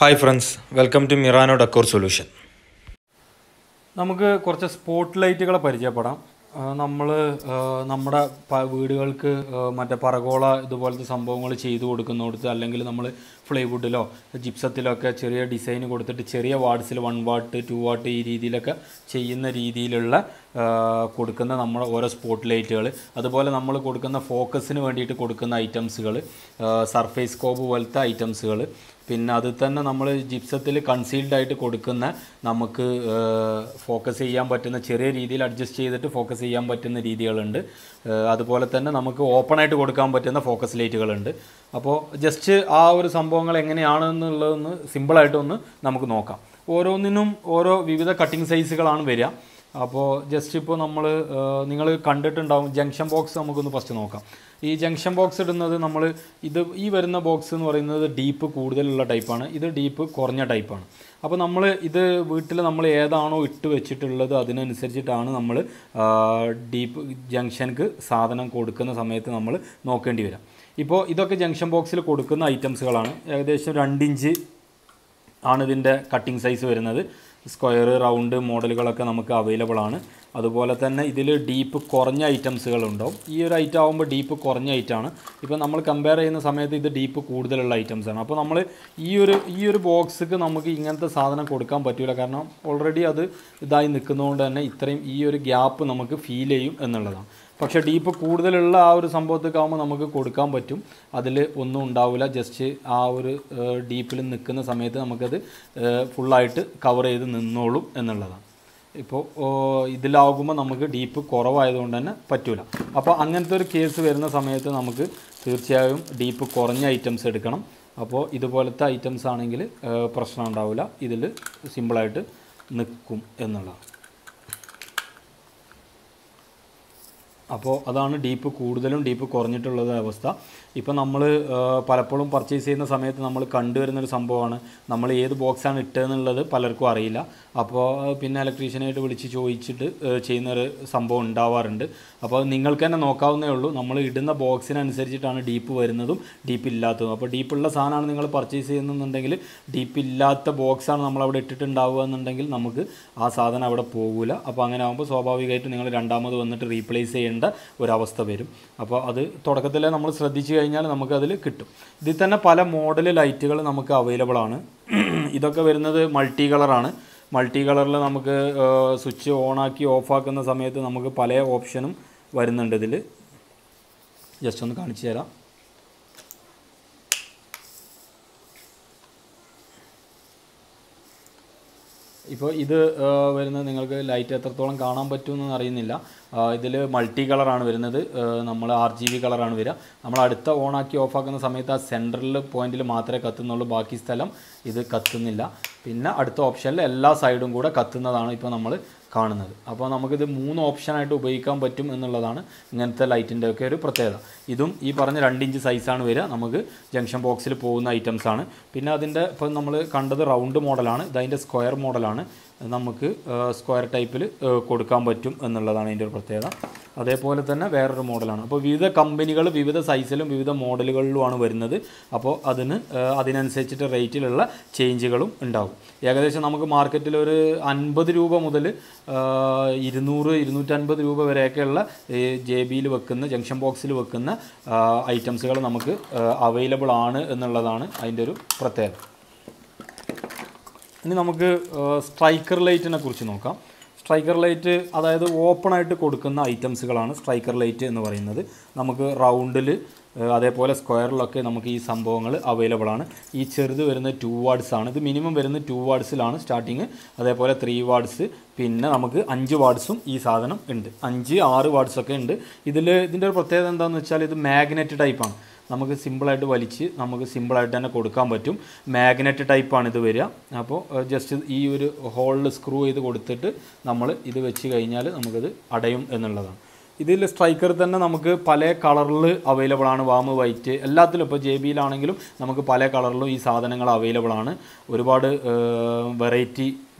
hi friends welcome to Mirano decor solution നമുക്ക് കുറച്ച് spot ലൈറ്റുകളെ പരിചയപ്പെടാം നമ്മൾ നമ്മുടെ പ- വീടുകൾക്ക് ആ, മറ്റേ പറകോള ഇതുപോലത്തെ സംഭവങ്ങൾ ചെയ്തു കൊടുക്കുന്നിടത്ത് അല്ലെങ്കിൽ നമ്മൾ ഫ്ലൈവുഡിലോ ജിപ്സത്തിലോ ഒക്കെ ചെറിയ ഡിസൈൻ കൊടുത്തിട്ട് ചെറിയ വാട്സിൽ വൺ വാട്ട് ടു വാട്ട് ഈ രീതിയിലൊക്കെ ചെയ്യുന്ന രീതിയിലുള്ള ആ, കൊടുക്കുന്ന നമ്മുടെ ഓരോ സ്പോട്ട് ലൈറ്റുകൾ അതുപോലെ നമ്മൾ കൊടുക്കുന്ന ഫോക്കസിന് വേണ്ടിയിട്ട് കൊടുക്കുന്ന ഐറ്റംസുകൾ സർഫേസ് സ്കോപ്പ് പോലത്തെ ഐറ്റംസുകൾ പിന്നെ അത് തന്നെ നമ്മൾ ജിപ്സത്തിൽ കൺസീൽഡ് ആയിട്ട് കൊടുക്കുന്ന നമുക്ക് ഫോക്കസ് ചെയ്യാൻ പറ്റുന്ന ചെറിയ രീതിയിൽ അഡ്ജസ്റ്റ് ചെയ്തിട്ട് ഫോക്കസ് ചെയ്യാൻ പറ്റുന്ന രീതികളുണ്ട് ഏഹ് അതുപോലെ തന്നെ നമുക്ക് ഓപ്പൺ ആയിട്ട് കൊടുക്കാൻ പറ്റുന്ന ഫോക്കസ് ലൈറ്റുകളുണ്ട് അപ്പോൾ ജസ്റ്റ് ആ ഒരു സംഭവങ്ങൾ എങ്ങനെയാണെന്നുള്ളതൊന്ന് സിമ്പിളായിട്ടൊന്ന് നമുക്ക് നോക്കാം ഓരോന്നിനും ഓരോ വിവിധ കട്ടിങ് സൈസുകളാണ് വരിക അപ്പോൾ ജസ്റ്റ് ഇപ്പോൾ നമ്മൾ നിങ്ങൾ കണ്ടിട്ടുണ്ടാവും ജംഗ്ഷൻ ബോക്സ് നമുക്കൊന്ന് ഫസ്റ്റ് നോക്കാം ഈ ജംഗ്ഷൻ ബോക്സ് ഇടുന്നത് നമ്മൾ ഇത് ഈ വരുന്ന ബോക്സ് എന്ന് പറയുന്നത് ഡീപ്പ് കൂടുതലുള്ള ടൈപ്പാണ് ഇത് ഡീപ്പ് കുറഞ്ഞ ടൈപ്പാണ് അപ്പോൾ നമ്മൾ ഇത് വീട്ടിൽ നമ്മൾ ഏതാണോ ഇട്ട് വെച്ചിട്ടുള്ളത് അതിനനുസരിച്ചിട്ടാണ് നമ്മൾ ഡീപ്പ് ജംഗ്ഷൻക്ക് സാധനം കൊടുക്കുന്ന സമയത്ത് നമ്മൾ നോക്കേണ്ടി വരിക ഇപ്പോൾ ഇതൊക്കെ ജംഗ്ഷൻ ബോക്സിൽ കൊടുക്കുന്ന ഐറ്റംസുകളാണ് ഏകദേശം രണ്ടിഞ്ച് ആണ് ഇതിൻ്റെ കട്ടിങ് സൈസ് വരുന്നത് സ്ക്വയർ റൗണ്ട് മോഡലുകളൊക്കെ നമുക്ക് അവൈലബിൾ ആണ് അതുപോലെ തന്നെ ഇതിൽ ഡീപ്പ് കുറഞ്ഞ ഐറ്റംസുകളുണ്ടാവും ഈ ഒരു ഐറ്റം ആകുമ്പോൾ ഡീപ്പ് കുറഞ്ഞ ഐറ്റമാണ് ഇപ്പോൾ നമ്മൾ കമ്പയർ ചെയ്യുന്ന സമയത്ത് ഇത് ഡീപ്പ് കൂടുതലുള്ള items ആണ് അപ്പോൾ നമ്മൾ ഈ ഒരു ഈ ഒരു ബോക്സിക്ക് നമുക്ക് ഇങ്ങനത്തെ സാധനം കൊടുക്കാൻ പറ്റില്ല കാരണം ഓൾറെഡി അത് ഇതായി നിൽക്കുന്നതുകൊണ്ട് തന്നെ ഇത്രയും ഈ ഒരു ഗ്യാപ്പ് നമുക്ക് ഫീൽ ചെയ്യും എന്നുള്ളതാണ് പക്ഷേ ഡീപ്പ് കൂടുതലുള്ള ആ ഒരു സംഭവത്തൊക്കെ ആകുമ്പോൾ നമുക്ക് കൊടുക്കാൻ പറ്റും അതിൽ ഒന്നും ഉണ്ടാവില്ല ജസ്റ്റ് ആ ഒരു ഡീപ്പിൽ നിൽക്കുന്ന സമയത്ത് നമുക്കത് ഫുള്ളായിട്ട് കവർ ചെയ്ത് നിന്നോളും എന്നുള്ളതാണ് ഇപ്പോൾ ഇതിലാകുമ്പോൾ നമുക്ക് ഡീപ്പ് കുറവായതുകൊണ്ട് തന്നെ പറ്റൂല അപ്പോൾ അങ്ങനത്തെ ഒരു കേസ് വരുന്ന സമയത്ത് നമുക്ക് തീർച്ചയായും ഡീപ്പ് കുറഞ്ഞ ഐറ്റംസ് എടുക്കണം അപ്പോൾ ഇതുപോലത്തെ ഐറ്റംസ് ആണെങ്കിൽ പ്രശ്നം ഉണ്ടാവില്ല ഇതിൽ സിമ്പിളായിട്ട് നിൽക്കും എന്നുള്ളതാണ് അപ്പോൾ അതാണ് ഡീപ്പ് കൂടുതലും ഡീപ്പ് കുറഞ്ഞിട്ടുള്ളത് അവസ്ഥ ഇപ്പോൾ നമ്മൾ പലപ്പോഴും പർച്ചേസ് ചെയ്യുന്ന സമയത്ത് നമ്മൾ കണ്ടുവരുന്നൊരു സംഭവമാണ് നമ്മൾ ഏത് ബോക്സാണ് ഇട്ടതെന്നുള്ളത് പലർക്കും അറിയില്ല അപ്പോൾ പിന്നെ ഇലക്ട്രീഷ്യനായിട്ട് വിളിച്ച് ചോദിച്ചിട്ട് ഏഹ്, ചെയ്യുന്നൊരു സംഭവം ഉണ്ടാവാറുണ്ട് അപ്പോൾ നിങ്ങൾക്ക് തന്നെ നോക്കാവുന്നേ ഉള്ളൂ നമ്മൾ ഇടുന്ന ബോക്സിനനുസരിച്ചിട്ടാണ് ഡീപ്പ് വരുന്നതും ഡീപ്പ് ഇല്ലാത്തതും അപ്പോൾ ഡീപ്പുള്ള സാധനമാണ് നിങ്ങൾ പർച്ചേസ് ചെയ്യുന്നുണ്ടെങ്കിൽ ഡീപ്പ് ഇല്ലാത്ത ബോക്സാണ് നമ്മൾ അവിടെ ഇട്ടിട്ടുണ്ടാവുക എന്നുണ്ടെങ്കിൽ നമുക്ക് ആ സാധനം അവിടെ പോകില്ല അപ്പോൾ അങ്ങനെ ആകുമ്പോൾ സ്വാഭാവികമായിട്ട് നിങ്ങൾ രണ്ടാമത് വന്നിട്ട് റീപ്ലേസ് ചെയ്യേണ്ട ഒരവസ്ഥ വരും അപ്പോൾ അത് തുടക്കത്തിലേ നമ്മൾ ശ്രദ്ധിച്ചു കഴിഞ്ഞാൽ നമുക്കതിൽ കിട്ടും ഇതിൽ തന്നെ പല മോഡൽ ലൈറ്റുകൾ നമുക്ക് അവൈലബിൾ ആണ് ഇതൊക്കെ വരുന്നത് മൾട്ടി കളറാണ് മൾട്ടി കളറിൽ നമുക്ക് സ്വിച്ച് ഓണാക്കി ഓഫാക്കുന്ന സമയത്ത് നമുക്ക് പല ഓപ്ഷനും വരുന്നുണ്ട് ഇതിൽ ജസ്റ്റ് ഒന്ന് കാണിച്ചു തരാം ഇപ്പോൾ ഇത് ആ, വരുന്നത് നിങ്ങൾക്ക് ലൈറ്റ് എത്രത്തോളം കാണാൻ പറ്റുമെന്ന് അറിയുന്നില്ല ഇതിൽ മൾട്ടി കളറാണ് വരുന്നത് നമ്മൾ ആർ ജി ബി കളറാണ് വരിക നമ്മൾ അടുത്ത ഓണാക്കി ഓഫാക്കുന്ന സമയത്ത് ആ സെൻട്രൽ പോയിന്റിൽ മാത്രമേ കത്തുന്നുള്ളൂ ബാക്കി സ്ഥലം ഇത് കത്തുന്നില്ല പിന്നെ അടുത്ത ഓപ്ഷനിൽ എല്ലാ സൈഡും കൂടെ കത്തുന്നതാണ് ഇപ്പോൾ നമ്മൾ കാണുന്നത് അപ്പോൾ നമുക്കിത് മൂന്ന് ഓപ്ഷനായിട്ട് ഉപയോഗിക്കാൻ പറ്റും എന്നുള്ളതാണ് ഇങ്ങനത്തെ ലൈറ്റിൻ്റെ ഒക്കെ ഒരു പ്രത്യേകത ഇതും ഈ പറഞ്ഞ രണ്ട് ഇഞ്ച് സൈസാണ് വരിക നമുക്ക് ജംഗ്ഷൻ ബോക്സിൽ പോകുന്ന ഐറ്റംസ് ആണ് പിന്നെ അതിൻ്റെ ഇപ്പം നമ്മൾ കണ്ടത് റൗണ്ട് മോഡലാണ് ഇതതിൻ്റെ സ്ക്വയർ മോഡലാണ് നമുക്ക് സ്ക്വയർ ടൈപ്പിൽ കൊടുക്കാൻ പറ്റും എന്നുള്ളതാണ് അതിൻ്റെ ഒരു പ്രത്യേകത അതേപോലെ തന്നെ വേറൊരു മോഡലാണ് അപ്പോൾ വിവിധ കമ്പനികൾ വിവിധ സൈസിലും വിവിധ മോഡലുകളിലുമാണ് വരുന്നത് അപ്പോൾ അതിന് ആ, അതിനനുസരിച്ചിട്ട് റേറ്റിലുള്ള ചേഞ്ചുകളും ഉണ്ടാവും ഏകദേശം നമുക്ക് മാർക്കറ്റിൽ ഒരു അൻപത് രൂപ മുതൽ ഇരുന്നൂറ് ഇരുന്നൂറ്റൻപത് രൂപ വരെയൊക്കെയുള്ള ജെ ബിയിൽ വെക്കുന്ന ജംഗ്ഷൻ ബോക്സിൽ വെക്കുന്ന ഐറ്റംസുകൾ നമുക്ക് അവൈലബിൾ ആണ് എന്നുള്ളതാണ് അതിൻ്റെ ഒരു പ്രത്യേകത ഇനി നമുക്ക് സ്ട്രൈക്കർ ലൈറ്റിനെ കുറിച്ച് നോക്കാം സ്ട്രൈക്കർ ലൈറ്റ് അതായത് ഓപ്പൺ ആയിട്ട് കൊടുക്കുന്ന ഐറ്റംസുകളാണ് സ്ട്രൈക്കർ ലൈറ്റ് എന്ന് പറയുന്നത് നമുക്ക് റൗണ്ടിൽ അതേപോലെ സ്ക്വയറിലൊക്കെ നമുക്ക് ഈ സംഭവങ്ങൾ അവൈലബിൾ ആണ് ഈ ചെറുത് വരുന്നത് ടു വാർഡ്സ് ആണ് ഇത് മിനിമം വരുന്നത് ടു വാർഡ്സിലാണ് സ്റ്റാർട്ടിങ് അതേപോലെ ത്രീ വാർഡ്സ് പിന്നെ നമുക്ക് അഞ്ച് വാർഡ്സും ഈ സാധനം ഉണ്ട് അഞ്ച് ആറ് വാർഡ്സ് ഒക്കെ ഉണ്ട് ഇതിൽ ഇതിൻ്റെ ഒരു പ്രത്യേകത എന്താണെന്ന് വെച്ചാൽ ഇത് മാഗ്നറ്റ് ടൈപ്പാണ് നമുക്ക് സിമ്പിളായിട്ട് വലിച്ച് നമുക്ക് സിമ്പിളായിട്ട് തന്നെ കൊടുക്കാൻ പറ്റും മാഗ്നറ്റ് ടൈപ്പാണ് ഇത് വരിക അപ്പോൾ ജസ്റ്റ് ഈ ഒരു ഹോളിൽ സ്ക്രൂ ചെയ്ത് കൊടുത്തിട്ട് നമ്മൾ ഇത് വെച്ച് കഴിഞ്ഞാൽ നമുക്കിത് അടയും എന്നുള്ളതാണ് ഇതിൽ സ്ട്രൈക്കർ തന്നെ നമുക്ക് പല കളറിൽ അവൈലബിൾ ആണ് വാമ് വൈറ്റ് എല്ലാത്തിലും ഇപ്പോൾ ജെ ബിയിലാണെങ്കിലും നമുക്ക് പല കളറിലും ഈ സാധനങ്ങൾ അവൈലബിൾ ആണ് ഒരുപാട് വെറൈറ്റി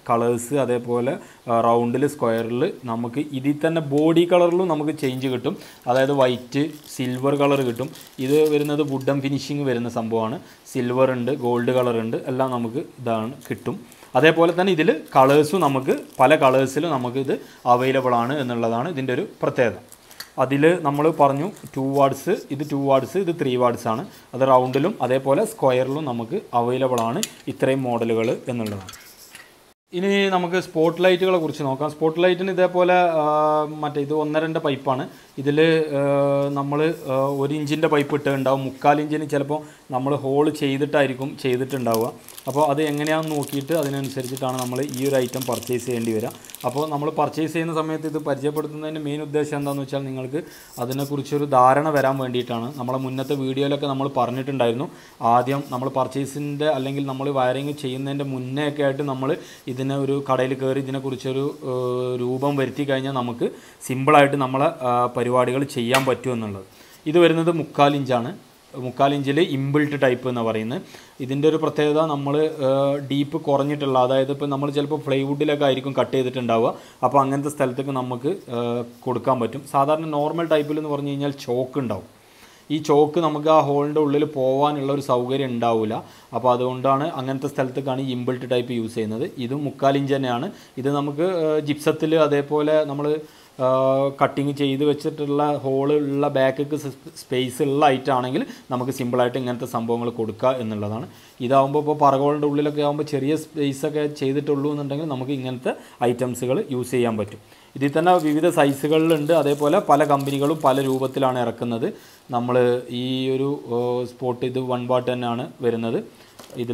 കളേഴ്സ് അതേപോലെ റൗണ്ടിൽ സ്ക്വയറിൽ നമുക്ക് ഇതിൽ തന്നെ ബോഡി കളറിലും നമുക്ക് ചേഞ്ച് കിട്ടും അതായത് വൈറ്റ് സിൽവർ കളർ കിട്ടും ഇത് വരുന്നത് വുഡൻ ഫിനിഷിങ് വരുന്ന സംഭവമാണ് സിൽവർ ഉണ്ട് ഗോൾഡ് കളർ ഉണ്ട് എല്ലാം നമുക്ക് ഇതാണ് കിട്ടും അതേപോലെ തന്നെ ഇതിൽ കളേഴ്സും നമുക്ക് പല കളേഴ്സിലും നമുക്ക് ഇത് അവൈലബിൾ ആണ് എന്നുള്ളതാണ് ഇതിൻ്റെ ഒരു പ്രത്യേകത അതിൽ നമ്മൾ പറഞ്ഞു ടു വാർഡ്സ് ഇത് ടു വാർഡ്സ് ഇത് ത്രീ വാർഡ്സ് ആണ് അത് റൗണ്ടിലും അതേപോലെ സ്ക്വയറിലും നമുക്ക് അവൈലബിൾ ആണ് ഇത്രയും മോഡലുകൾ എന്നുള്ളതാണ് ഇനി നമുക്ക് സ്പോട്ട് ലൈറ്റുകളെ കുറിച്ച് നോക്കാം സ്പോട്ട് ലൈറ്റിന് ഇതേപോലെ ആ, മറ്റേ ഇത് ഒന്നരൻ്റെ പൈപ്പാണ് ഇതിൽ നമ്മൾ ഒരു ഇഞ്ചിൻ്റെ പൈപ്പ് ഇട്ടുണ്ടാവും മുക്കാൽ ഇഞ്ചിന് ചിലപ്പോൾ നമ്മൾ ഹോൾ ചെയ്തിട്ടായിരിക്കും ചെയ്തിട്ടുണ്ടാവുക അപ്പോൾ അത് എങ്ങനെയാണെന്ന് നോക്കിയിട്ട് അതിനനുസരിച്ചിട്ടാണ് നമ്മൾ ഈ ഒരു ഐറ്റം പർച്ചേസ് ചെയ്യേണ്ടി വരിക അപ്പോൾ നമ്മൾ പർച്ചേസ് ചെയ്യുന്ന സമയത്ത് ഇത് പരിചയപ്പെടുത്തുന്നതിൻ്റെ മെയിൻ ഉദ്ദേശം എന്താണെന്ന് വെച്ചാൽ നിങ്ങൾക്ക് അതിനെക്കുറിച്ചൊരു ധാരണ വരാൻ വേണ്ടിയിട്ടാണ് നമ്മളെ മുന്നത്തെ വീഡിയോയിലൊക്കെ നമ്മൾ പറഞ്ഞിട്ടുണ്ടായിരുന്നു ആദ്യം നമ്മൾ പർച്ചേസിൻ്റെ അല്ലെങ്കിൽ നമ്മൾ വയറിങ് ചെയ്യുന്നതിൻ്റെ മുന്നേ ഒക്കെ ആയിട്ട് നമ്മൾ ഇതിനെ ഒരു കടയിൽ കയറി ഇതിനെക്കുറിച്ചൊരു ഏഹ്, രൂപം വരുത്തി കഴിഞ്ഞാൽ നമുക്ക് സിമ്പിളായിട്ട് നമ്മളെ ആ, പരിപാടികൾ ചെയ്യാൻ പറ്റും എന്നുള്ളത് ഇത് വരുന്നത് മുക്കാൽ ഇഞ്ചാണ് മുക്കാൽ ഇഞ്ചിൽ ഇമ്പിൾട്ട് ടൈപ്പ് എന്ന് പറയുന്നത് ഇതിൻ്റെ ഒരു പ്രത്യേകത നമ്മൾ ഡീപ്പ് കുറഞ്ഞിട്ടുള്ള അതായത് ഇപ്പോൾ നമ്മൾ ചിലപ്പോൾ ഫ്ലൈവുഡിലൊക്കെ ആയിരിക്കും കട്ട് ചെയ്തിട്ടുണ്ടാവുക അപ്പോൾ അങ്ങനത്തെ സ്ഥലത്തേക്ക് നമുക്ക് ഏഹ്, കൊടുക്കാൻ പറ്റും സാധാരണ നോർമൽ ടൈപ്പിൽ എന്ന് പറഞ്ഞു കഴിഞ്ഞാൽ ചോക്ക് ഉണ്ടാവും ഈ ചോക്ക് നമുക്ക് ആ ഹോളിൻ്റെ ഉള്ളിൽ പോകാനുള്ള ഒരു സൗകര്യം ഉണ്ടാവില്ല അപ്പോൾ അതുകൊണ്ടാണ് അങ്ങനത്തെ സ്ഥലത്തേക്കാണ് ഈ ഇമ്പിൾട്ട് ടൈപ്പ് യൂസ് ചെയ്യുന്നത് ഇത് മുക്കാൽ ഇഞ്ച് തന്നെയാണ് ഇത് നമുക്ക് ജിപ്സത്തിൽ അതേപോലെ നമ്മൾ കട്ടിങ് ചെയ്ത് വെച്ചിട്ടുള്ള ഹോള് ഉള്ള ബാക്കൊക്കെ സ്പേസ് ഉള്ള ഐറ്റാണെങ്കിൽ നമുക്ക് സിമ്പിളായിട്ട് ഇങ്ങനത്തെ സംഭവങ്ങൾ കൊടുക്കുക എന്നുള്ളതാണ് ഇതാവുമ്പോൾ ഇപ്പോൾ പറകോളിൻ്റെ ഉള്ളിലൊക്കെ ആകുമ്പോൾ ചെറിയ സ്പേസൊക്കെ ചെയ്തിട്ടുള്ളൂ എന്നുണ്ടെങ്കിൽ നമുക്ക് ഇങ്ങനത്തെ ഐറ്റംസുകൾ യൂസ് ചെയ്യാൻ പറ്റും ഇതിൽ തന്നെ വിവിധ സൈസുകളിലുണ്ട് അതേപോലെ പല കമ്പനികളും പല രൂപത്തിലാണ് ഇറക്കുന്നത് നമ്മൾ ഈ ഒരു സ്പോട്ട് ഇത് വൺ വാട്ട് തന്നെയാണ് വരുന്നത് ഇതിൽ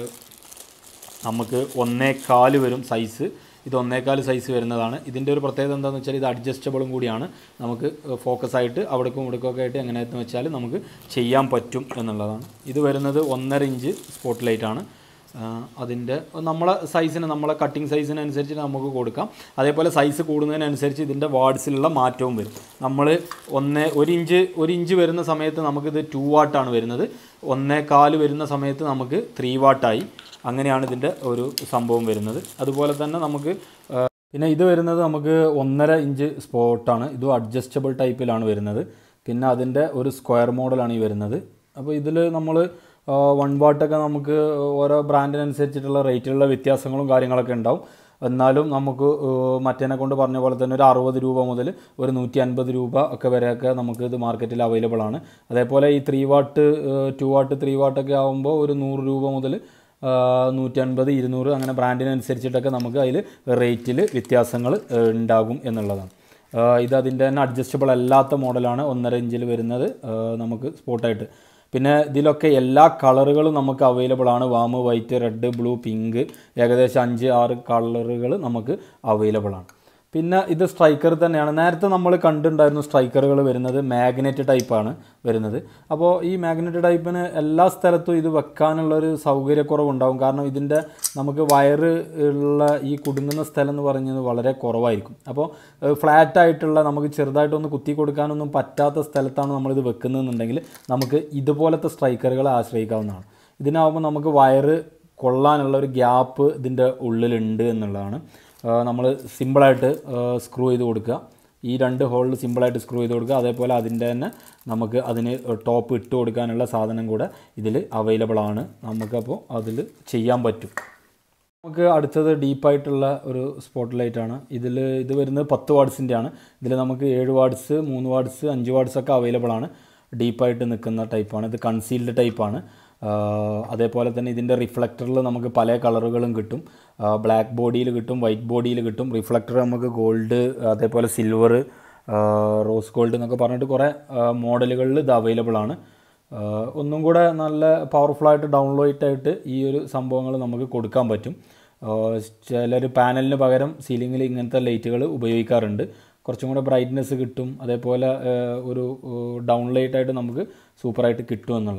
നമുക്ക് ഒന്നേകാല് വരും സൈസ് ഇത് ഒന്നേകാല് സൈസ് വരുന്നതാണ് ഇതിൻ്റെ ഒരു പ്രത്യേകത എന്താണെന്ന് വെച്ചാൽ ഇത് അഡ്ജസ്റ്റബിളും കൂടിയാണ് നമുക്ക് ഫോക്കസ് ആയിട്ട് അവിടേക്കും ഇവിടേക്കൊക്കെ ആയിട്ട് എങ്ങനെയെന്ന് വെച്ചാൽ നമുക്ക് ചെയ്യാൻ പറ്റും എന്നുള്ളതാണ് ഇത് വരുന്നത് ഒന്നര ഇഞ്ച് സ്പോട്ട് ലൈറ്റാണ് അതിൻ്റെ നമ്മളെ സൈസിന് നമ്മളെ കട്ടിങ് സൈസിനനുസരിച്ച് നമുക്ക് കൊടുക്കാം അതേപോലെ സൈസ് കൂടുന്നതിനനുസരിച്ച് ഇതിൻ്റെ വാർഡ്സിലുള്ള മാറ്റവും വരും നമ്മൾ ഒന്ന് ഒരു ഇഞ്ച് ഒരു ഇഞ്ച് വരുന്ന സമയത്ത് നമുക്കിത് ടു വാട്ടാണ് വരുന്നത് ഒന്നേ കാല് വരുന്ന സമയത്ത് നമുക്ക് ത്രീ വാട്ടായി അങ്ങനെയാണ് ഇതിൻ്റെ ഒരു സംഭവം വരുന്നത് അതുപോലെ തന്നെ നമുക്ക് ആ, പിന്നെ ഇത് വരുന്നത് നമുക്ക് ഒന്നര ഇഞ്ച് സ്പോട്ടാണ് ഇതും അഡ്ജസ്റ്റബിൾ ടൈപ്പിലാണ് വരുന്നത് പിന്നെ അതിൻ്റെ ഒരു സ്ക്വയർ മോഡലാണ് ഈ വരുന്നത് അപ്പോൾ ഇതിൽ നമ്മൾ വൺ വാട്ടൊക്കെ നമുക്ക് ഓരോ ബ്രാൻഡിനനുസരിച്ചിട്ടുള്ള റേറ്റിലുള്ള വ്യത്യാസങ്ങളും കാര്യങ്ങളൊക്കെ ഉണ്ടാവും എന്നാലും നമുക്ക് ഏഹ്, മറ്റേനെ കൊണ്ട് പറഞ്ഞ പോലെ തന്നെ ഒരു അറുപത് രൂപ മുതൽ ഒരു നൂറ്റി അൻപത് രൂപ ഒക്കെ വരെയൊക്കെ നമുക്ക് ഇത് മാർക്കറ്റിൽ അവൈലബിൾ ആണ് അതേപോലെ ഈ three watt two watt three വാട്ടൊക്കെ ആകുമ്പോൾ ഒരു നൂറ് രൂപ മുതൽ നൂറ്റൻപത് ഇരുന്നൂറ് അങ്ങനെ ബ്രാൻഡിനനുസരിച്ചിട്ടൊക്കെ നമുക്ക് അതിൽ റേറ്റിൽ വ്യത്യാസങ്ങൾ ഏഹ്, ഉണ്ടാകും എന്നുള്ളതാണ് ആഹ് ഇത് അതിൻ്റെ തന്നെ അഡ്ജസ്റ്റബിൾ അല്ലാത്ത മോഡലാണ് ഒന്നര ഇഞ്ചിൽ വരുന്നത് ആഹ് നമുക്ക് സ്പോട്ടായിട്ട് പിന്നെ ഇതിലൊക്കെ എല്ലാ കളറുകളും നമുക്ക് അവൈലബിൾ ആണ് warm white red blue pink ഏകദേശം അഞ്ച് ആറ് കളറുകൾ നമുക്ക് അവൈലബിൾ ആണ് പിന്നെ ഇത് സ്ട്രൈക്കർ തന്നെയാണ് നേരത്തെ നമ്മൾ കണ്ടിട്ടുണ്ടായിരുന്നു സ്ട്രൈക്കറുകൾ വരുന്നത് മാഗ്നറ്റ് ടൈപ്പാണ് വരുന്നത് അപ്പോൾ ഈ മാഗ്നറ്റ് ടൈപ്പിന് എല്ലാ സ്ഥലത്തും ഇത് വെക്കാനുള്ളൊരു സൗകര്യക്കുറവുണ്ടാവും കാരണം ഇതിൻ്റെ നമുക്ക് വയറ് ഉള്ള ഈ കുടുങ്ങുന്ന സ്ഥലം എന്ന് പറയുന്നത് വളരെ കുറവായിരിക്കും അപ്പോൾ ഫ്ലാറ്റ് ആയിട്ടുള്ള നമുക്ക് ചെറുതായിട്ടൊന്ന് കുത്തി കൊടുക്കാനൊന്നും പറ്റാത്ത സ്ഥലത്താണ് നമ്മളിത് വെക്കുന്നതെന്നുണ്ടെങ്കിൽ നമുക്ക് ഇതുപോലത്തെ സ്ട്രൈക്കറുകൾ ആശ്രയിക്കാവുന്നതാണ് ഇതിനാവുമ്പോൾ നമുക്ക് വയറ് കൊള്ളാനുള്ള ഒരു ഗ്യാപ്പ് ഇതിൻ്റെ ഉള്ളിലുണ്ട് എന്നുള്ളതാണ് നമ്മൾ സിമ്പിളായിട്ട് സ്ക്രൂ ചെയ്ത് കൊടുക്കുക ഈ രണ്ട് ഹോളിൽ സിമ്പിളായിട്ട് സ്ക്രൂ ചെയ്ത് കൊടുക്കുക അതേപോലെ അതിൻ്റെ തന്നെ നമുക്ക് അതിന് ടോപ്പ് ഇട്ട് കൊടുക്കാനുള്ള സാധനം കൂടെ ഇതിൽ അവൈലബിൾ ആണ് നമുക്കപ്പോൾ അതിൽ ചെയ്യാൻ പറ്റും നമുക്ക് അടുത്തത് ഡീപ്പായിട്ടുള്ള ഒരു സ്പോട്ട് ലൈറ്റാണ് ഇതിൽ ഇത് വരുന്നത് പത്ത് വാട്സിൻ്റെ ആണ് ഇതിൽ നമുക്ക് ഏഴ് വാട്സ് മൂന്ന് വാട്സ് അഞ്ച് വാട്സ് ഒക്കെ അവൈലബിൾ ആണ് ഡീപ്പായിട്ട് നിൽക്കുന്ന ടൈപ്പാണ് ഇത് കൺസീൽഡ് ടൈപ്പാണ് അതേപോലെ തന്നെ ഇതിൻ്റെ റിഫ്ലക്ടറിൽ നമുക്ക് പല കളറുകളും കിട്ടും ബ്ലാക്ക് ബോഡിയിൽ കിട്ടും വൈറ്റ് ബോഡിയിൽ കിട്ടും റിഫ്ലക്ടർ നമുക്ക് ഗോൾഡ് അതേപോലെ സിൽവർ റോസ് ഗോൾഡ് എന്നൊക്കെ പറഞ്ഞിട്ട് കുറേ മോഡലുകളിൽ ഇത് അവൈലബിൾ ആണ് ആഹ് ഒന്നും കൂടെ നല്ല പവർഫുള്ളായിട്ട് ഡൗൺലോഡ് ആയിട്ട് ഈ ഒരു സംഭവങ്ങൾ നമുക്ക് കൊടുക്കാൻ പറ്റും ചിലർ പാനലിന് പകരം സീലിങ്ങിൽ ഇങ്ങനത്തെ ലൈറ്റുകൾ ഉപയോഗിക്കാറുണ്ട് കുറച്ചും കൂടെ ബ്രൈറ്റ്നെസ് കിട്ടും അതേപോലെ ആഹ് ഒരു ഡൗൺ ലൈറ്റ് ആയിട്ട് നമുക്ക് സൂപ്പറായിട്ട് കിട്ടും എന്നുള്ളതാണ്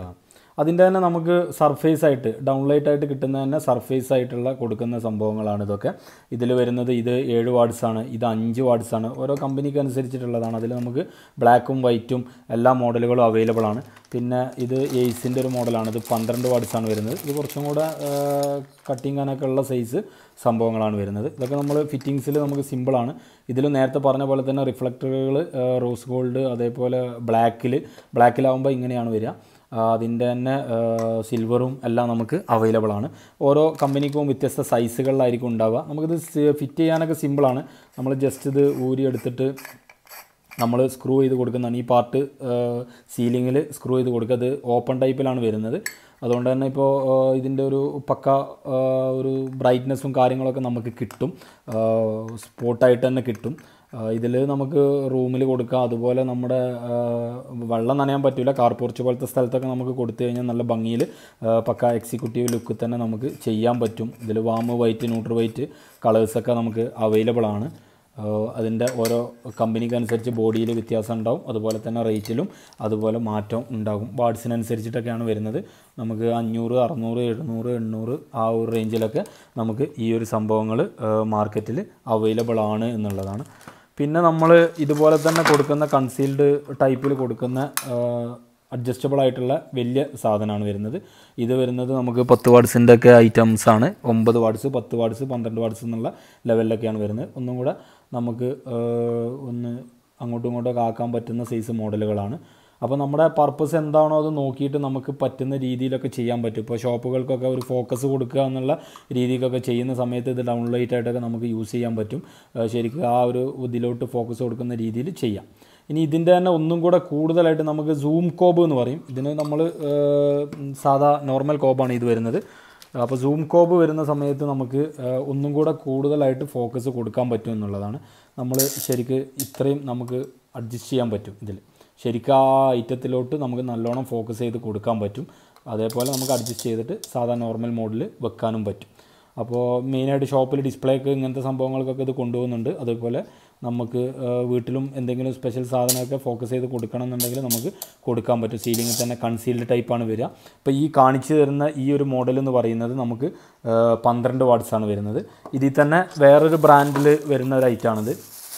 അതിൻ്റെ തന്നെ നമുക്ക് സർഫേസ് ആയിട്ട് ഡൗൺലൈറ്റ് ആയിട്ട് കിട്ടുന്ന തന്നെ സർഫേസ് ആയിട്ടുള്ള കൊടുക്കുന്ന സംഭവങ്ങളാണ് ഇതൊക്കെ ഇതിൽ വരുന്നത് ഇത് ഏഴ് വാട്ട്സ് ആണ് ഇത് അഞ്ച് വാട്ട്സ് ആണ് ഓരോ കമ്പനിക്ക് അനുസരിച്ചിട്ടുള്ളതാണ് അതിൽ നമുക്ക് ബ്ലാക്കും വൈറ്റും എല്ലാ മോഡലുകളും അവൈലബിൾ ആണ് പിന്നെ ഇത് എയ്സിൻ്റെ ഒരു മോഡലാണ് ഇത് പന്ത്രണ്ട് വാട്ട്സ് ആണ് വരുന്നത് ഇത് കുറച്ചും കൂടെ കട്ടിങ്ങാനൊക്കെ ഉള്ള സൈസ് സംഭവങ്ങളാണ് വരുന്നത് ഇതൊക്കെ നമ്മൾ ഫിറ്റിങ്സിൽ നമുക്ക് സിമ്പിളാണ് ഇതിൽ നേരത്തെ പറഞ്ഞ പോലെ തന്നെ റിഫ്ലക്ടറുകൾ റോസ് ഗോൾഡ് അതേപോലെ ബ്ലാക്കിൽ ബ്ലാക്കിലാവുമ്പോൾ ഇങ്ങനെയാണ് വരിക ആ, അതിൻ്റെ തന്നെ സിൽവറും എല്ലാം നമുക്ക് അവൈലബിൾ ആണ് ഓരോ കമ്പനിക്കും വ്യത്യസ്ത സൈസുകളിലായിരിക്കും ഉണ്ടാവുക നമുക്കിത് ഫിറ്റ് ചെയ്യാനൊക്കെ സിമ്പിളാണ് നമ്മൾ ജസ്റ്റ് ഇത് ഊരി എടുത്തിട്ട് നമ്മൾ സ്ക്രൂ ചെയ്ത് കൊടുക്കുന്നതാണ് ഈ പാർട്ട് സീലിങ്ങിൽ സ്ക്രൂ ചെയ്ത് കൊടുക്കുക അത് ഓപ്പൺ ടൈപ്പിലാണ് വരുന്നത് അതുകൊണ്ട് തന്നെ ഇപ്പോൾ ഇതിൻ്റെ ഒരു പക്ക ആ, ഒരു ബ്രൈറ്റ്നസ്സും കാര്യങ്ങളൊക്കെ നമുക്ക് കിട്ടും സ്പോട്ടായിട്ട് തന്നെ കിട്ടും ഇതിൽ നമുക്ക് റൂമിൽ കൊടുക്കാം അതുപോലെ നമ്മുടെ ആ, വെള്ളം നനയാൻ പറ്റില്ല കാർ പോർച്ച് പോലത്തെ സ്ഥലത്തൊക്കെ നമുക്ക് കൊടുത്തു കഴിഞ്ഞാൽ നല്ല ഭംഗിയിൽ ആ, പക്ക എക്സിക്യൂട്ടീവ് ലുക്ക് തന്നെ നമുക്ക് ചെയ്യാൻ പറ്റും ഇതിൽ വാമ് വൈറ്റ് ന്യൂട്രൽ വൈറ്റ് കളേഴ്സൊക്കെ നമുക്ക് അവൈലബിൾ ആണ് അതിൻ്റെ ഓരോ കമ്പനിക്ക് അനുസരിച്ച് ബോഡിയിൽ വ്യത്യാസം ഉണ്ടാവും അതുപോലെ തന്നെ റേറ്റിലും അതുപോലെ മാറ്റം ഉണ്ടാകും വാർഡ്സിനനുസരിച്ചിട്ടൊക്കെയാണ് വരുന്നത് നമുക്ക് അഞ്ഞൂറ് അറുന്നൂറ് എഴുന്നൂറ് എണ്ണൂറ് ആ ഒരു റേഞ്ചിലൊക്കെ നമുക്ക് ഈ ഒരു സംഭവങ്ങൾ മാർക്കറ്റിൽ അവൈലബിൾ ആണ് എന്നുള്ളതാണ് പിന്നെ നമ്മൾ ഇതുപോലെ തന്നെ കൊടുക്കുന്ന കൺസീൽഡ് ടൈപ്പിൽ കൊടുക്കുന്ന അഡ്ജസ്റ്റബിൾ ആയിട്ടുള്ള വലിയ സാധനമാണ് വരുന്നത് ഇത് വരുന്നത് നമുക്ക് പത്ത് വാട്സിൻ്റെ ഒക്കെ ഐറ്റംസ് ആണ് ഒമ്പത് വാട്സ് പത്ത് വാട്സ് പന്ത്രണ്ട് വാട്സ് എന്നുള്ള ലെവലിലൊക്കെയാണ് വരുന്നത് ഒന്നും കൂടെ നമുക്ക് ആ, ഒന്ന് അങ്ങോട്ടും ഇങ്ങോട്ടും ആക്കാൻ പറ്റുന്ന സൈസ് മോഡലുകളാണ് അപ്പോൾ നമ്മുടെ പർപ്പസ് എന്താണോ അത് നോക്കിയിട്ട് നമുക്ക് പറ്റുന്ന രീതിയിലൊക്കെ ചെയ്യാൻ പറ്റും ഇപ്പോൾ ഷോപ്പുകൾക്കൊക്കെ ഒരു ഫോക്കസ് കൊടുക്കുക എന്നുള്ള രീതിക്കൊക്കെ ചെയ്യുന്ന സമയത്ത് ഇത് ഡൗൺലൈറ്റ് ആയിട്ടൊക്കെ നമുക്ക് യൂസ് ചെയ്യാൻ പറ്റും ആ, ശരിക്കും ആ ഒരു ഇതിലോട്ട് ഫോക്കസ് കൊടുക്കുന്ന രീതിയിൽ ചെയ്യാം ഇനി ഇതിൻ്റെ തന്നെ ഒന്നും കൂടെ കൂടുതലായിട്ട് നമുക്ക് സൂം കോബ് എന്ന് പറയും ഇതിന് നമ്മൾ സാധാ നോർമൽ കോബാണ് ഇത് വരുന്നത് അപ്പോൾ സൂം കോബ് വരുന്ന സമയത്ത് നമുക്ക് ആ, ഒന്നും കൂടെ കൂടുതലായിട്ട് ഫോക്കസ് കൊടുക്കാൻ പറ്റും എന്നുള്ളതാണ് നമ്മൾ ശരിക്ക് ഇത്രയും നമുക്ക് അഡ്ജസ്റ്റ് ചെയ്യാൻ പറ്റും ഇതിൽ ശരിക്കും ആ ഐറ്റത്തിലോട്ട് നമുക്ക് നല്ലോണം ഫോക്കസ് ചെയ്ത് കൊടുക്കാൻ പറ്റും അതേപോലെ നമുക്ക് അഡ്ജസ്റ്റ് ചെയ്തിട്ട് സാധാ നോർമൽ മോഡിൽ വെക്കാനും പറ്റും അപ്പോൾ മെയിനായിട്ട് ഷോപ്പിൽ ഡിസ്പ്ലേക്ക് ഇങ്ങനത്തെ സംഭവങ്ങൾക്കൊക്കെ ഇത് കൊണ്ടുപോകുന്നുണ്ട് അതേപോലെ നമുക്ക് ആ, വീട്ടിലും എന്തെങ്കിലും സ്പെഷ്യൽ സാധനമൊക്കെ ഫോക്കസ് ചെയ്ത് കൊടുക്കണം എന്നുണ്ടെങ്കിൽ നമുക്ക് കൊടുക്കാൻ പറ്റും സീലിങ്ങിൽ തന്നെ കൺസീൽഡ് ടൈപ്പാണ് വരിക അപ്പോൾ ഈ കാണിച്ചു തരുന്ന ഈ ഒരു മോഡൽ എന്ന് പറയുന്നത് നമുക്ക് ആ, പന്ത്രണ്ട് വാട്ട്സ് ആണ് വരുന്നത് ഇതിൽ തന്നെ വേറൊരു ബ്രാൻഡിൽ വരുന്ന ഒരു ഐറ്റാണിത്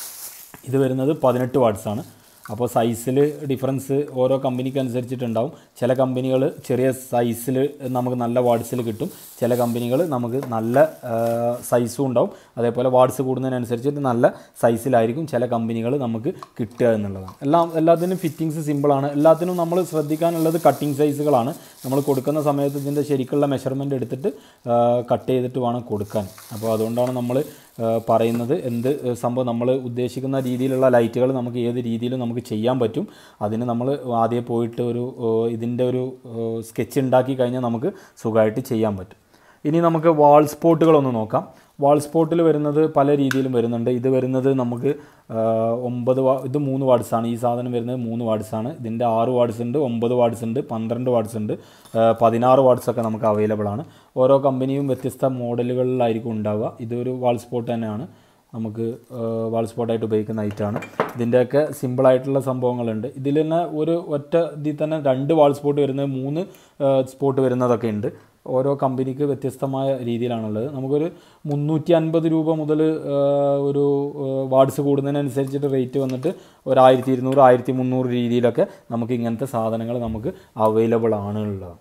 ഇത് വരുന്നത് പതിനെട്ട് വാട്ട്സ് ആണ് അപ്പോൾ സൈസിൽ ഡിഫറൻസ് ഓരോ കമ്പനിക്ക് അനുസരിച്ചിട്ടുണ്ടാവും ചില കമ്പനികൾ ചെറിയ സൈസിൽ നമുക്ക് നല്ല വാട്ട്സിൽ കിട്ടും ചില കമ്പനികൾ നമുക്ക് നല്ല സൈസും ഉണ്ടാവും അതേപോലെ വാട്ട്സ് കൂടുന്നതിനനുസരിച്ചിട്ട് നല്ല സൈസിലായിരിക്കും ചില കമ്പനികൾ നമുക്ക് കിട്ടുക എന്നുള്ളതാണ് എല്ലാം എല്ലാത്തിനും ഫിറ്റിങ്സ് സിമ്പിളാണ് എല്ലാത്തിനും നമ്മൾ ശ്രദ്ധിക്കാനുള്ളത് കട്ടിങ് സൈസുകളാണ് നമ്മൾ കൊടുക്കുന്ന സമയത്ത് ഇതിൻ്റെ ശരിക്കുള്ള മെഷർമെൻറ്റ് എടുത്തിട്ട് കട്ട് ചെയ്തിട്ട് വേണം കൊടുക്കാൻ അപ്പോൾ അതുകൊണ്ടാണ് നമ്മൾ പറയുന്നത് എന്ത് സംഭവം നമ്മൾ ഉദ്ദേശിക്കുന്ന രീതിയിലുള്ള ലൈറ്റുകൾ നമുക്ക് ഏത് രീതിയിലും നമുക്ക് ചെയ്യാൻ പറ്റും അതിന് നമ്മൾ ആദ്യം പോയിട്ട് ഒരു ഏഹ്, ഇതിൻ്റെ ഒരു സ്കെച്ച് ഉണ്ടാക്കി കഴിഞ്ഞാൽ നമുക്ക് സുഖമായിട്ട് ചെയ്യാൻ പറ്റും ഇനി നമുക്ക് വാൾ സ്പോട്ടുകളൊന്ന് നോക്കാം വാൾ സ്പോട്ടിൽ വരുന്നത് പല രീതിയിലും വരുന്നുണ്ട് ഇത് വരുന്നത് നമുക്ക് ആ, ഒമ്പത് വാ ഇത് മൂന്ന് വാർഡ്സ് ആണ് ഈ സാധനം വരുന്നത് മൂന്ന് വാർഡ്സ് ആണ് ഇതിൻ്റെ ആറ് വാർഡ്സ് ഉണ്ട് ഒമ്പത് വാർഡ്സ് ഉണ്ട് പന്ത്രണ്ട് വാർഡ്സ് ഉണ്ട് ആ, പതിനാറ് വാർഡ്സ് ഒക്കെ നമുക്ക് അവൈലബിൾ ആണ് ഓരോ കമ്പനിയും വ്യത്യസ്ത മോഡലുകളിലായിരിക്കും ഉണ്ടാവുക ഇതൊരു വാൾ സ്പോട്ട് തന്നെയാണ് നമുക്ക് വാൾ സ്പോട്ടായിട്ട് ഉപയോഗിക്കുന്ന ഐറ്റാണ് ഇതിൻ്റെയൊക്കെ സിമ്പിളായിട്ടുള്ള സംഭവങ്ങളുണ്ട് ഇതിൽ തന്നെ ഒരു ഒറ്റ ഇതിൽ തന്നെ രണ്ട് വാൾ സ്പോട്ട് വരുന്നത് മൂന്ന് സ്പോട്ട് വരുന്നതൊക്കെ ഉണ്ട് ഓരോ കമ്പനിക്ക് വ്യത്യസ്തമായ രീതിയിലാണുള്ളത് നമുക്കൊരു മുന്നൂറ്റി അൻപത് രൂപ മുതൽ ഒരു വാർഡ്സ് കൂടുന്നതിനനുസരിച്ചിട്ട് റേറ്റ് വന്നിട്ട് ഒരു ആയിരത്തി ഇരുന്നൂറ് ആയിരത്തി മുന്നൂറ് രീതിയിലൊക്കെ നമുക്ക് ഇങ്ങനത്തെ സാധനങ്ങൾ നമുക്ക് അവൈലബിൾ ആണ് ഉള്ളത്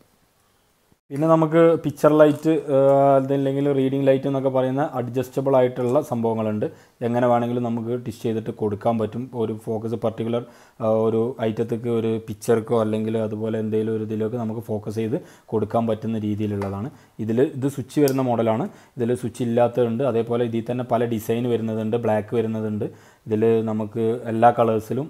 പിന്നെ നമുക്ക് പിക്ചർ ലൈറ്റ് അതല്ലെങ്കിൽ റീഡിംഗ് ലൈറ്റ് എന്നൊക്കെ പറയുന്ന അഡ്ജസ്റ്റബിൾ ആയിട്ടുള്ള സംഭവങ്ങളുണ്ട് എങ്ങനെ വേണമെങ്കിലും നമുക്ക് ടിഷ് ചെയ്തിട്ട് കൊടുക്കാൻ പറ്റും ഒരു ഫോക്കസ് പർട്ടിക്കുലർ ഒരു ഐറ്റത്തേക്ക് ഒരു പിക്ചർക്കോ അല്ലെങ്കിൽ അതുപോലെ എന്തെങ്കിലും ഒരു ഇതിലൊക്കെ നമുക്ക് ഫോക്കസ് ചെയ്ത് കൊടുക്കാൻ പറ്റുന്ന രീതിയിലുള്ളതാണ് ഇതിൽ ഇത് സ്വിച്ച് വരുന്ന മോഡലാണ് ഇതിൽ സ്വിച്ച് ഇല്ലാത്തതുണ്ട് അതേപോലെ ഇതിൽ തന്നെ പല ഡിസൈൻ വരുന്നതുണ്ട് ബ്ലാക്ക് വരുന്നതുണ്ട് ഇതിൽ നമുക്ക് എല്ലാ കളേഴ്സിലും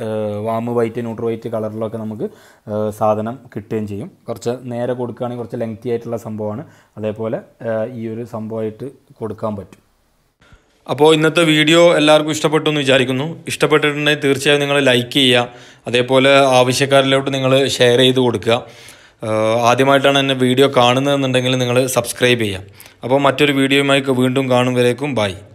വാമ് വൈറ്റ് ന്യൂട്രൽ വൈറ്റ് കളറിലൊക്കെ നമുക്ക് ഏഹ് സാധനം കിട്ടുകയും ചെയ്യും കുറച്ച് നേരെ കൊടുക്കുകയാണെങ്കിൽ കുറച്ച് ലെങ്തി ആയിട്ടുള്ള സംഭവമാണ് അതേപോലെ ഏഹ് ഈ ഒരു സംഭവമായിട്ട് കൊടുക്കാൻ പറ്റും അപ്പോൾ ഇന്നത്തെ വീഡിയോ എല്ലാവർക്കും ഇഷ്ടപ്പെട്ടു എന്ന് വിചാരിക്കുന്നു ഇഷ്ടപ്പെട്ടിട്ടുണ്ടെങ്കിൽ തീർച്ചയായും നിങ്ങൾ ലൈക്ക് ചെയ്യുക അതേപോലെ ആവശ്യക്കാരിലോട്ട് നിങ്ങൾ ഷെയർ ചെയ്ത് കൊടുക്കുക ആഹ് ആദ്യമായിട്ടാണ് എന്നെ വീഡിയോ കാണുന്നതെന്നുണ്ടെങ്കിൽ നിങ്ങൾ സബ്സ്ക്രൈബ് ചെയ്യുക അപ്പോൾ മറ്റൊരു വീഡിയോയുമായി വീണ്ടും കാണും വരേക്കും ബൈ